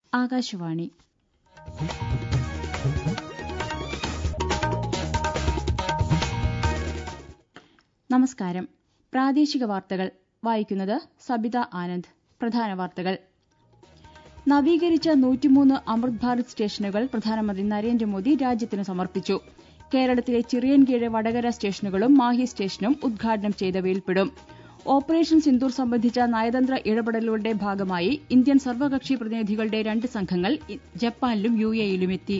ആകാശവാണി നമസ്കാരം പ്രാദേശിക വാർത്തകൾ വായിക്കുന്നത് സബിത ആനന്ദ് പ്രധാന വാർത്തകൾ നവീകരിച്ച നൂറ്റിമൂന്ന് അമൃത് ഭാരത് സ്റ്റേഷനുകൾ പ്രധാനമന്ത്രി നരേന്ദ്രമോദി രാജ്യത്തിന് സമർപ്പിച്ചു കേരളത്തിലെ ചിറിയൻകീഴ് വടകര സ്റ്റേഷനുകളും മാഹി സ്റ്റേഷനും ഉദ്ഘാടനം ചെയ്തവയിൽപ്പെടും ഓപ്പറേഷൻ സിന്ദൂർ സംബന്ധിച്ച നയതന്ത്ര ഇടപെടലുകളുടെ ഭാഗമായി ഇന്ത്യൻ സർവകക്ഷി പ്രതിനിധികളുടെ രണ്ട് സംഘങ്ങൾ ജപ്പാനിലും യു എയിലും എത്തി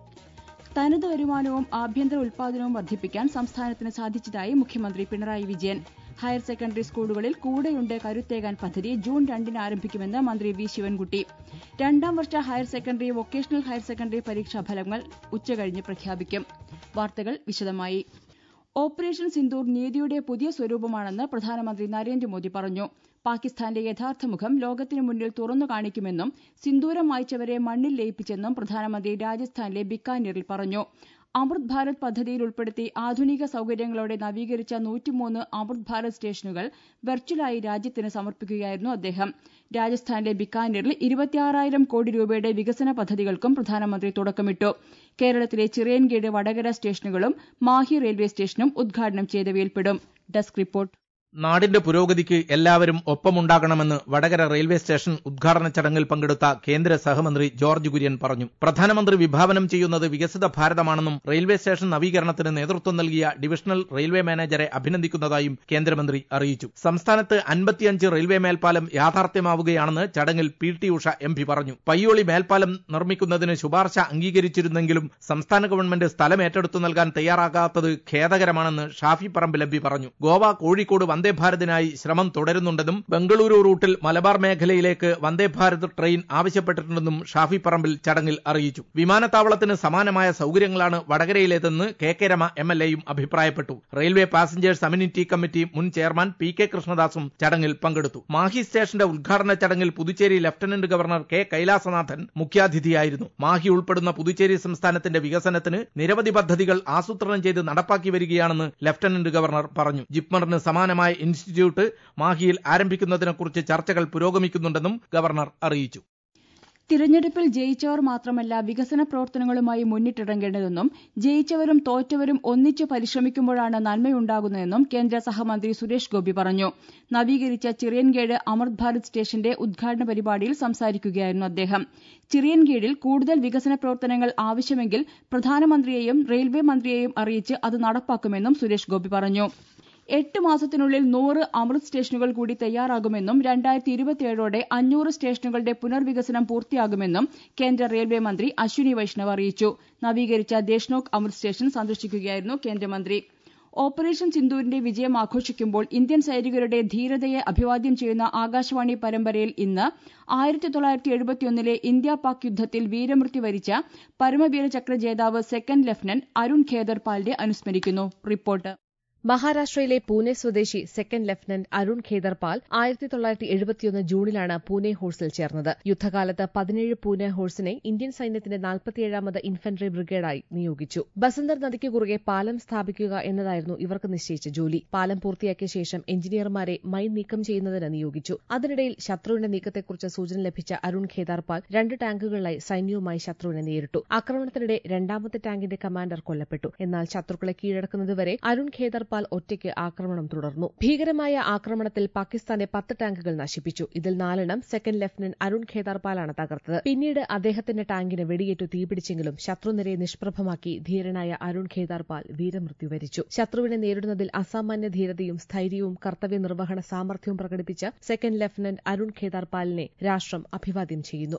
തനത് വരുമാനവും ആഭ്യന്തര ഉൽപാദനവും വർദ്ധിപ്പിക്കാൻ സംസ്ഥാനത്തിന് സാധിച്ചതായി മുഖ്യമന്ത്രി പിണറായി വിജയൻ ഹയർ സെക്കൻഡറി സ്കൂളുകളിൽ കൂടെയുണ്ട് കരുത്തേകാൻ പദ്ധതി ജൂൺ രണ്ടിന് ആരംഭിക്കുമെന്ന് മന്ത്രി വി ശിവൻകുട്ടി രണ്ടാം വർഷ higher secondary vocational higher secondary പരീക്ഷാ ഫലങ്ങൾ ഉച്ചകഴിഞ്ഞ് പ്രഖ്യാപിക്കും വാർത്തകൾ വിശദമായി ഓപ്പറേഷൻ സിന്ദൂർ നീതിയുടെ പുതിയ സ്വരൂപമാണെന്ന് പ്രധാനമന്ത്രി നരേന്ദ്രമോദി പറഞ്ഞു പാകിസ്ഥാന്റെ യഥാർത്ഥ മുഖം ലോകത്തിനു മുന്നിൽ തുറന്നു കാണിക്കുമെന്നും സിന്ദൂരം മായ്ച്ചവരെ മണ്ണിൽ ലയിപ്പിച്ചെന്നും പ്രധാനമന്ത്രി രാജസ്ഥാനിലെ ബിക്കാനീറിൽ പറഞ്ഞു അമൃത് ഭാരത് പദ്ധതിയിൽ ഉൾപ്പെടുത്തി ആധുനിക സൌകര്യങ്ങളോടെ നവീകരിച്ച നൂറ്റിമൂന്ന് അമൃത് ഭാരത് സ്റ്റേഷനുകൾ വെർച്വലായി രാജ്യത്തിന് സമർപ്പിക്കുകയായിരുന്നു അദ്ദേഹം രാജസ്ഥാനിലെ ബിക്കാനീറിൽ ഇരുപത്തിയാറായിരം കോടി രൂപയുടെ വികസന പദ്ധതികൾക്കും പ്രധാനമന്ത്രി തുടക്കമിട്ടു കേരളത്തിലെ ചിറയൻകീഴ് വടകര സ്റ്റേഷനുകളും മാഹി റെയിൽവേ സ്റ്റേഷനും ഉദ്ഘാടനം ചെയ്തവയിൽപ്പെടും ഡെസ്ക് റിപ്പോർട്ട് നാടിന്റെ പുരോഗതിക്ക് എല്ലാവരും ഒപ്പമുണ്ടാകണമെന്ന് വടകര റെയിൽവേ സ്റ്റേഷൻ ഉദ്ഘാടന ചടങ്ങിൽ പങ്കെടുത്ത കേന്ദ്ര സഹമന്ത്രി ജോർജ് കുര്യൻ പറഞ്ഞു പ്രധാനമന്ത്രി വിഭാവനം ചെയ്യുന്നത് വികസിത ഭാരതമാണെന്നും റെയിൽവേ സ്റ്റേഷൻ നവീകരണത്തിന് നേതൃത്വം നൽകിയ ഡിവിഷണൽ റെയിൽവേ മാനേജരെ അഭിനന്ദിക്കുന്നതായും കേന്ദ്രമന്ത്രി അറിയിച്ചു സംസ്ഥാനത്ത് അൻപത്തിയഞ്ച് റെയിൽവേ മേൽപ്പാലം യാഥാർത്ഥ്യമാവുകയാണെന്ന് ചടങ്ങിൽ P T Usha M P പറഞ്ഞു പയ്യോളി മേൽപ്പാലം നിർമ്മിക്കുന്നതിന് ശുപാർശ അംഗീകരിച്ചിരുന്നെങ്കിലും സംസ്ഥാന ഗവൺമെന്റ് സ്ഥലം ഏറ്റെടുത്തു നൽകാൻ തയ്യാറാകാത്തത് ഖേദകരമാണെന്ന് ഷാഫി പറമ്പിൽ എം പി പറഞ്ഞു ഗോവ കോഴിക്കോട് വന്ദേ ഭാരതിനായി ശ്രമം തുടരുന്നുണ്ടെന്നും ബംഗളൂരു റൂട്ടിൽ മലബാർ മേഖലയിലേക്ക് വന്ദേ ഭാരത് ട്രെയിൻ ആവശ്യപ്പെട്ടിട്ടുണ്ടെന്നും ഷാഫി പറമ്പിൽ ചടങ്ങിൽ അറിയിച്ചു വിമാനത്താവളത്തിന് സമാനമായ സൌകര്യങ്ങളാണ് വടകരയിലേതെന്ന് K K Rema M L എയും അഭിപ്രായപ്പെട്ടു റെയിൽവേ പാസഞ്ചേഴ്സ് അമ്യൂണിറ്റി കമ്മിറ്റി മുൻ ചെയർമാൻ പി കെ കൃഷ്ണദാസും ചടങ്ങിൽ പങ്കെടുത്തു മാഹി സ്റ്റേഷന്റെ ഉദ്ഘാടന ചടങ്ങിൽ Puducherry lieutenant governor K Kailasanathan മുഖ്യാതിഥിയായിരുന്നു മാഹി ഉൾപ്പെടുന്ന പുതുച്ചേരി സംസ്ഥാനത്തിന്റെ വികസനത്തിന് നിരവധി പദ്ധതികൾ ആസൂത്രണം ചെയ്ത് നടപ്പാക്കി വരികയാണെന്ന് ലഫ്റ്റനന്റ് ഗവർണർ പറഞ്ഞു ജിപ്മറിന് സമാനമായ ഇൻസ്റ്റിറ്റ്യൂട്ട് മാഹിയിൽ ആരംഭിക്കുന്നതിനെക്കുറിച്ച് ചർച്ചകൾ പുരോഗമിക്കുന്നുണ്ടെന്നും ഗവർണർ അറിയിച്ചു തിരഞ്ഞെടുപ്പിൽ ജയിച്ചവർ മാത്രമല്ല വികസന പ്രവർത്തനങ്ങളുമായി മുന്നിട്ടിറങ്ങേണ്ടതെന്നും ജയിച്ചവരും തോറ്റവരും ഒന്നിച്ച് പരിശ്രമിക്കുമ്പോഴാണ് നന്മയുണ്ടാകുന്നതെന്നും കേന്ദ്ര സഹമന്ത്രി സുരേഷ് ഗോപി പറഞ്ഞു നവീകരിച്ച ചിറിയൻകീഴ് അമൃത് ഭാരത് സ്റ്റേഷന്റെ ഉദ്ഘാടന പരിപാടിയിൽ സംസാരിക്കുകയായിരുന്നു അദ്ദേഹം ചിറിയൻകീഴിൽ കൂടുതൽ വികസന പ്രവർത്തനങ്ങൾ ആവശ്യമെങ്കിൽ പ്രധാനമന്ത്രിയെയും റെയിൽവേ മന്ത്രിയെയും അറിയിച്ച് അത് നടപ്പാക്കുമെന്നും സുരേഷ് ഗോപി പറഞ്ഞു എട്ട് മാസത്തിനുള്ളിൽ നൂറ് അമൃത് സ്റ്റേഷനുകൾ കൂടി തയ്യാറാകുമെന്നും രണ്ടായിരത്തി ഇരുപത്തിയേഴോടെ അഞ്ഞൂറ് സ്റ്റേഷനുകളുടെ പുനർവികസനം പൂർത്തിയാകുമെന്നും കേന്ദ്ര റെയിൽവേ മന്ത്രി അശ്വിനി വൈഷ്ണവ് അറിയിച്ചു നവീകരിച്ച ദേശ്നോക് അമൃത് സ്റ്റേഷൻ സന്ദർശിക്കുകയായിരുന്നു കേന്ദ്രമന്ത്രി ഓപ്പറേഷൻ സിന്ദൂരിന്റെ വിജയം ആഘോഷിക്കുമ്പോൾ ഇന്ത്യൻ സൈനികരുടെ ധീരതയെ അഭിവാദ്യം ചെയ്യുന്ന ആകാശവാണി പരമ്പരയിൽ ഇന്ന് ആയിരത്തി തൊള്ളായിരത്തി എഴുപത്തിയൊന്നിലെ ഇന്ത്യ പാക് യുദ്ധത്തിൽ വീരമൃത്യു വരിച്ച പരമവീര ചക്ര ജേതാവ് സെക്കൻഡ് ലഫ്റ്റനന്റ് അരുൺ ഖേദർപാലിനെ അനുസ്മരിക്കുന്നു റിപ്പോർട്ട് മഹാരാഷ്ട്രയിലെ പൂനെ സ്വദേശി സെക്കൻഡ് ലഫ്റ്റനന്റ് അരുൺ ഖേദർപാൽ ആയിരത്തി തൊള്ളായിരത്തി എഴുപത്തിയൊന്ന് ജൂണിലാണ് പൂനെ ഹോഴ്സിൽ ചേർന്നത് യുദ്ധകാലത്ത് പതിനേഴ് പൂനെ ഹോഴ്സിനെ ഇന്ത്യൻ സൈന്യത്തിന്റെ നാൽപ്പത്തിയേഴാമത് ഇൻഫൻട്രി ബ്രിഗേഡായി നിയോഗിച്ചു ബസന്തർ നദിക്ക് കുറുകെ പാലം സ്ഥാപിക്കുക എന്നതായിരുന്നു ഇവർക്ക് നിശ്ചയിച്ച ജോലി പാലം പൂർത്തിയാക്കിയ ശേഷം എഞ്ചിനീയർമാരെ മൈൻ നീക്കം ചെയ്യുന്നതിന് നിയോഗിച്ചു അതിനിടയിൽ ശത്രുവിന്റെ നീക്കത്തെക്കുറിച്ച് സൂചന ലഭിച്ച അരുൺ ഖേദാർപാൽ രണ്ട് ടാങ്കുകളിലായി സൈന്യവുമായി ശത്രുവിനെ നേരിട്ടു ആക്രമണത്തിനിടെ രണ്ടാമത്തെ ടാങ്കിന്റെ കമാൻഡർ കൊല്ലപ്പെട്ടു എന്നാൽ ശത്രുക്കളെ കീഴടക്കുന്നതുവരെ അരുൺ ഖേദാർപാൽ ഒറ്റയ്ക്ക് ആക്രമണം തുടർന്നു ഭീകരമായ ആക്രമണത്തിൽ പാകിസ്ഥാന്റെ പത്ത് ടാങ്കുകൾ നശിപ്പിച്ചു ഇതിൽ നാലെണ്ണം സെക്കൻഡ് ലഫ്റ്റനന്റ് അരുൺ ഖേദാർപാലാണ് തകർത്തത് പിന്നീട് അദ്ദേഹത്തിന്റെ ടാങ്കിന് വെടിയേറ്റു തീപിടിച്ചെങ്കിലും ശത്രുനിരയെ നിഷ്പ്രഭമാക്കി ധീരനായ അരുൺ ഖേദാർപാൽ വീരമൃത്യു വരിച്ചു ശത്രുവിനെ നേരിടുന്നതിൽ അസാമാന്യ ധീരതയും സ്ഥൈര്യവും കർത്തവ്യ നിർവഹണ സാമർഥ്യവും പ്രകടിപ്പിച്ച സെക്കൻഡ് ലഫ്റ്റനന്റ് അരുൺ ഖേദാർപാലിനെ രാഷ്ട്രം അഭിവാദ്യം ചെയ്യുന്നു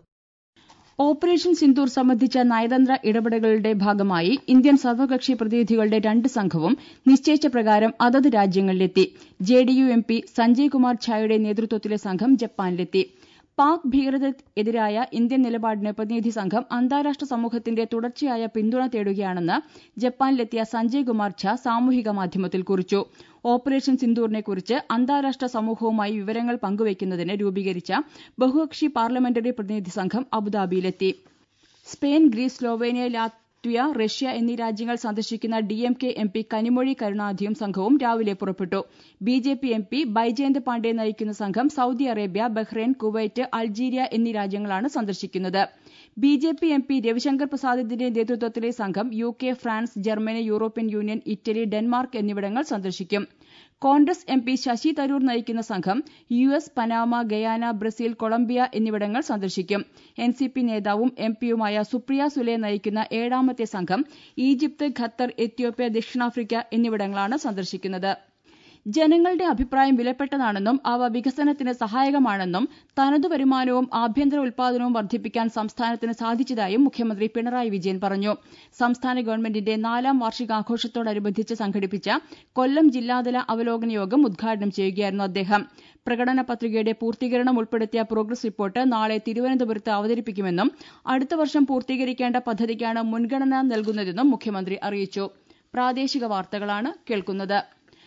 ഓപ്പറേഷൻ സിന്ദൂർ സംബന്ധിച്ച നയതന്ത്ര ഇടപെടലുകളുടെ ഭാഗമായി ഇന്ത്യൻ സർവകക്ഷി പ്രതിനിധികളുടെ രണ്ട് സംഘവും നിശ്ചയിച്ച പ്രകാരം അതത് രാജ്യങ്ങളിലെത്തി JDU M P Sanjay Kumar ഝായുടെ നേതൃത്വത്തിലെ സംഘം ജപ്പാനിലെത്തി പാക് ഭീകരതയ്ക്കെതിരായ ഇന്ത്യൻ നിലപാടിന് പ്രതിനിധി സംഘം അന്താരാഷ്ട്ര സമൂഹത്തിന്റെ തുടർച്ചയായ പിന്തുണ തേടുകയാണെന്ന് ജപ്പാനിലെത്തിയ സഞ്ജയ് കുമാർ ഝാ സാമൂഹിക മാധ്യമത്തിൽ കുറിച്ചു ഓപ്പറേഷൻ സിന്ദൂറിനെക്കുറിച്ച് അന്താരാഷ്ട്ര സമൂഹവുമായി വിവരങ്ങൾ പങ്കുവയ്ക്കുന്നതിന് രൂപീകരിച്ച ബഹുകക്ഷി പാർലമെന്ററി പ്രതിനിധി സംഘം അബുദാബിയിലെത്തി Spain Greece Slovenia Latvia Russia എന്നീ രാജ്യങ്ങൾ സന്ദർശിക്കുന്ന D M K M P Kanimozhi കരുണാധിയും സംഘവും രാവിലെ പുറപ്പെട്ടു B J P M P Baijayant Panda നയിക്കുന്ന സംഘം Saudi Arabia Bahrain Kuwait Algeria എന്നീ രാജ്യങ്ങളാണ് സന്ദർശിക്കുന്നത് B J P M P Ravishankar പ്രസാദിന്റെ നേതൃത്വത്തിലെ സംഘം U K France Germany European Union Italy Denmark എന്നിവിടങ്ങൾ സന്ദർശിക്കും Congress M P Shashi Tharoor നയിക്കുന്ന സംഘം U S Panama Guyana Brazil Colombia എന്നിവിടങ്ങൾ സന്ദർശിക്കും എൻ സി പി നേതാവും എം പിയുമായ സുപ്രിയ സുലെ നയിക്കുന്ന ഏഴാമത്തെ സംഘം ഈജിപ്ത് ഖത്തർ എത്യോപ്യ ദക്ഷിണാഫ്രിക്ക എന്നിവിടങ്ങളാണ് സന്ദർശിക്കുന്നത് ജനങ്ങളുടെ അഭിപ്രായം വിലപ്പെട്ടതാണെന്നും അവ വികസനത്തിന് സഹായകമാണെന്നും തനതു വരുമാനവും ആഭ്യന്തര ഉൽപാദനവും വർദ്ധിപ്പിക്കാൻ സംസ്ഥാനത്തിന് സാധിച്ചതായും മുഖ്യമന്ത്രി പിണറായി വിജയൻ പറഞ്ഞു സംസ്ഥാന ഗവൺമെന്റിന്റെ നാലാം വാർഷികാഘോഷത്തോടനുബന്ധിച്ച് സംഘടിപ്പിച്ച കൊല്ലം ജില്ലാതല അവലോകന യോഗം ഉദ്ഘാടനം ചെയ്യുകയായിരുന്നു അദ്ദേഹം പ്രകടന പത്രികയുടെ പൂർത്തീകരണം ഉൾപ്പെടുത്തിയ പ്രോഗ്രസ് റിപ്പോർട്ട് നാളെ തിരുവനന്തപുരത്ത് അവതരിപ്പിക്കുമെന്നും അടുത്ത വർഷം പൂർത്തീകരിക്കേണ്ട പദ്ധതിക്കാണ് മുൻഗണന നൽകുന്നതെന്നും മുഖ്യമന്ത്രി അറിയിച്ചു പ്രാദേശിക വാർത്തകളാണ് കേൾക്കുന്നത്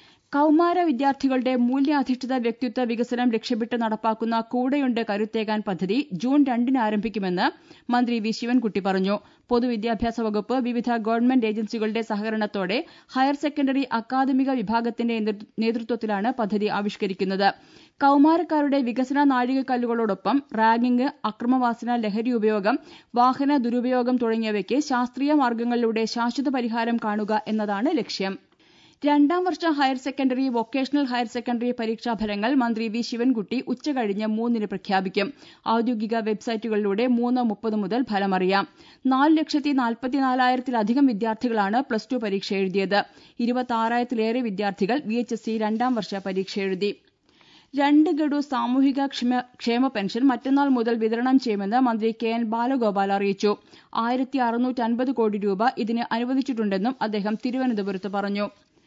കൌമാര വിദ്യാർത്ഥികളുടെ മൂല്യാധിഷ്ഠിത വ്യക്തിത്വ വികസനം ലക്ഷ്യമിട്ട് നടപ്പാക്കുന്ന കൂടെയുണ്ട് കരുത്തേകാൻ പദ്ധതി ജൂൺ രണ്ടിന് ആരംഭിക്കുമെന്ന് മന്ത്രി വി ശിവൻകുട്ടി പറഞ്ഞു പൊതുവിദ്യാഭ്യാസ വകുപ്പ് വിവിധ ഗവൺമെന്റ് ഏജൻസികളുടെ സഹകരണത്തോടെ ഹയർ സെക്കൻഡറി അക്കാദമിക വിഭാഗത്തിന്റെ നേതൃത്വത്തിലാണ് പദ്ധതി ആവിഷ്കരിക്കുന്നത് കൌമാരക്കാരുടെ വികസന നാഴികക്കല്ലുകളോടൊപ്പം റാഗിംഗ് അക്രമവാസന ലഹരി ഉപയോഗം വാഹന ദുരുപയോഗം തുടങ്ങിയവയ്ക്ക് ശാസ്ത്രീയ മാർഗ്ഗങ്ങളിലൂടെ ശാശ്വത പരിഹാരം കാണുക എന്നതാണ് ലക്ഷ്യം രണ്ടാം വർഷ higher secondary vocational higher secondary പരീക്ഷാഫലങ്ങൾ മന്ത്രി വി ശിവൻകുട്ടി ഉച്ചകഴിഞ്ഞ് മൂന്നിന് പ്രഖ്യാപിക്കും ഔദ്യോഗിക വെബ്സൈറ്റുകളിലൂടെ മൂന്ന് മുപ്പത് മുതൽ ഫലമറിയാം നാല് ലക്ഷത്തി നാൽപ്പത്തിനാലായിരത്തിലധികം വിദ്യാർത്ഥികളാണ് പ്ലസ് ടു പരീക്ഷ എഴുതിയത് ഇരുപത്തി വിദ്യാർത്ഥികൾ വി എച്ച് എസ് സി രണ്ടാം വർഷ പരീക്ഷ എഴുതി രണ്ട് ഗഡു സാമൂഹിക ക്ഷേമ പെൻഷൻ മറ്റന്നാൾ മുതൽ വിതരണം ചെയ്യുമെന്ന് മന്ത്രി കെ എൻ ബാലഗോപാൽ അറിയിച്ചു ആയിരത്തി അറുന്നൂറ്റൻപത് കോടി രൂപ ഇതിന് അനുവദിച്ചിട്ടുണ്ടെന്നും അദ്ദേഹം തിരുവനന്തപുരത്ത് പറഞ്ഞു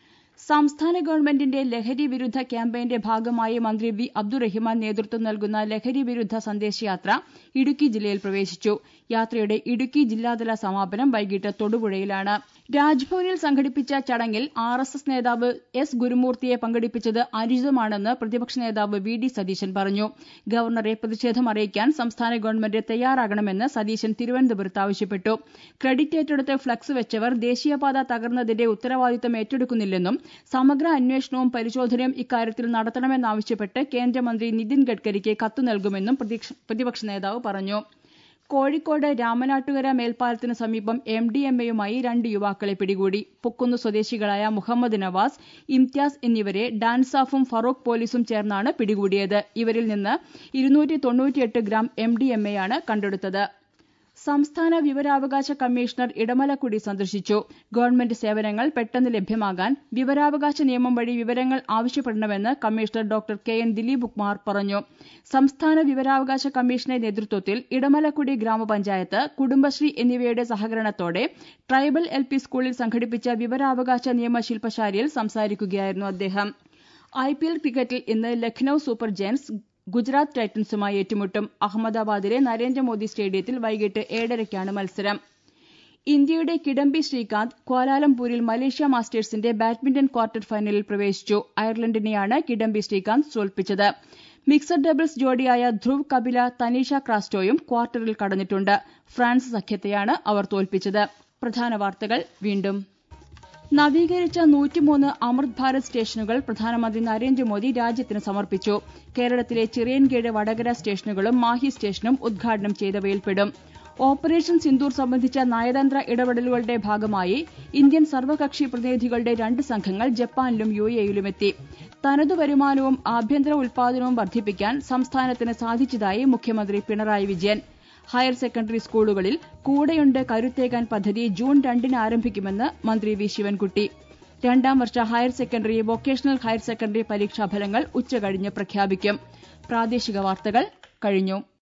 സംസ്ഥാന ഗവൺമെന്റിന്റെ ലഹരി വിരുദ്ധ ക്യാമ്പയിന്റെ ഭാഗമായി മന്ത്രി വി അബ്ദുറഹിമാൻ നേതൃത്വം നൽകുന്ന ലഹരി വിരുദ്ധ സന്ദേശയാത്ര ഇടുക്കി ജില്ലയിൽ പ്രവേശിച്ചു യാത്രയുടെ ഇടുക്കി ജില്ലാതല സമാപനം വൈകിട്ട് തൊടുപുഴയിലാണ് രാജ്ഭവനിൽ സംഘടിപ്പിച്ച ചടങ്ങിൽ ആർ എസ് എസ് നേതാവ് എസ് ഗുരുമൂർത്തിയെ പങ്കെടുപ്പിച്ചത് അനുചിതമാണെന്ന് പ്രതിപക്ഷ നേതാവ് വി ഡി സതീശൻ പറഞ്ഞു ഗവർണറെ പ്രതിഷേധം അറിയിക്കാൻ സംസ്ഥാന ഗവൺമെന്റ് തയ്യാറാകണമെന്ന് സതീശൻ തിരുവനന്തപുരത്ത് ആവശ്യപ്പെട്ടു ക്രെഡിറ്റ് ഏറ്റെടുത്ത് ഫ്ളക്സ് വെച്ചവർ ദേശീയപാത തകർന്നതിന്റെ ഉത്തരവാദിത്തം ഏറ്റെടുക്കുന്നില്ലെന്നും സമഗ്ര അന്വേഷണവും പരിശോധനയും ഇക്കാര്യത്തിൽ നടത്തണമെന്നാവശ്യപ്പെട്ട് കേന്ദ്രമന്ത്രി നിതിൻ ഗഡ്കരിക്ക് കത്ത് നൽകുമെന്നും പ്രതിപക്ഷ നേതാവ് പറഞ്ഞു കോഴിക്കോട് രാമനാട്ടുകര മേൽപ്പാലത്തിന് സമീപം എം ഡി എം എയുമായി രണ്ട് യുവാക്കളെ പിടികൂടി പുക്കുന്ന് സ്വദേശികളായ മുഹമ്മദ് നവാസ് ഇംതിയാസ് എന്നിവരെ ഡാൻസാഫും ഫറൂഖ് പോലീസും ചേർന്നാണ് പിടികൂടിയത് ഇവരിൽ നിന്ന് ഇരുന്നൂറ്റി തൊണ്ണൂറ്റിയെട്ട് ഗ്രാം എം ഡി എം എയാണ് കണ്ടെടുത്തത് സംസ്ഥാന വിവരാവകാശ കമ്മീഷണർ ഇടമലക്കുടി സന്ദർശിച്ചു ഗവൺമെന്റ് സേവനങ്ങൾ പെട്ടെന്ന് ലഭ്യമാകാൻ വിവരാവകാശ നിയമം വഴി വിവരങ്ങൾ ആവശ്യപ്പെടണമെന്ന് commissioner doctor K N Dileep Kumar പറഞ്ഞു സംസ്ഥാന വിവരാവകാശ കമ്മീഷന്റെ നേതൃത്വത്തിൽ ഇടമലക്കുടി ഗ്രാമപഞ്ചായത്ത് കുടുംബശ്രീ എന്നിവയുടെ സഹകരണത്തോടെ ട്രൈബൽ എൽ പി സ്കൂളിൽ സംഘടിപ്പിച്ച വിവരാവകാശ നിയമ ശില്പശാലയിൽ സംസാരിക്കുകയായിരുന്നു അദ്ദേഹം ഐ പി എൽ ക്രിക്കറ്റിൽ ഇന്ന് ലക്നൌ സൂപ്പർ ജയന്റ്സ് ഗുജറാത്ത് ടൈറ്റൻസുമായി ഏറ്റുമുട്ടും അഹമ്മദാബാദിലെ നരേന്ദ്രമോദി സ്റ്റേഡിയത്തിൽ വൈകിട്ട് ഏഴരയ്ക്കാണ് മത്സരം ഇന്ത്യയുടെ കിഡംബി ശ്രീകാന്ത് ക്വാലാലംപൂരിൽ മലേഷ്യ മാസ്റ്റേഴ്സിന്റെ ബാഡ്മിന്റൺ ക്വാർട്ടർ ഫൈനലിൽ പ്രവേശിച്ചു അയർലൻഡിനെയാണ് കിഡംബി ശ്രീകാന്ത് തോൽപ്പിച്ചത് മിക്സഡ് ഡബിൾസ് ജോഡിയായ ധ്രുവ് കപില തനീഷ ക്രാസ്റ്റോയും ക്വാർട്ടറിൽ കടന്നിട്ടുണ്ട് ഫ്രാൻസ് സഖ്യത്തെയാണ് അവർ തോൽപ്പിച്ചത് പ്രധാന വാർത്തകൾ വീണ്ടും നവീകരിച്ച നൂറ്റിമൂന്ന് അമൃത് ഭാരത് സ്റ്റേഷനുകൾ പ്രധാനമന്ത്രി നരേന്ദ്രമോദി രാജ്യത്തിന് സമർപ്പിച്ചു കേരളത്തിലെ ചിറയൻകീഴ് വടകര സ്റ്റേഷനുകളും മാഹി സ്റ്റേഷനും ഉദ്ഘാടനം ചെയ്തവയിൽപ്പെടും ഓപ്പറേഷൻ സിന്ദൂർ സംബന്ധിച്ച നയതന്ത്ര ഇടപെടലുകളുടെ ഭാഗമായി ഇന്ത്യൻ സർവകക്ഷി പ്രതിനിധികളുടെ രണ്ട് സംഘങ്ങൾ ജപ്പാനിലും യു എയിലുമെത്തി തനതു വരുമാനവും ആഭ്യന്തര ഉൽപാദനവും വർദ്ധിപ്പിക്കാൻ സംസ്ഥാനത്തിന് സാധിച്ചതായി മുഖ്യമന്ത്രി പിണറായി വിജയൻ ഹയർ സെക്കൻഡറി സ്കൂളുകളിൽ കൂടെയുണ്ട് കരുത്തേകാൻ പദ്ധതി ജൂൺ രണ്ടിന് ആരംഭിക്കുമെന്ന് മന്ത്രി വി ശിവൻകുട്ടി രണ്ടാം വർഷ higher secondary vocational higher secondary പരീക്ഷാഫലങ്ങൾ ഉച്ചകഴിഞ്ഞ് പ്രഖ്യാപിക്കും പ്രാദേശിക വാർത്തകൾ കഴിഞ്ഞു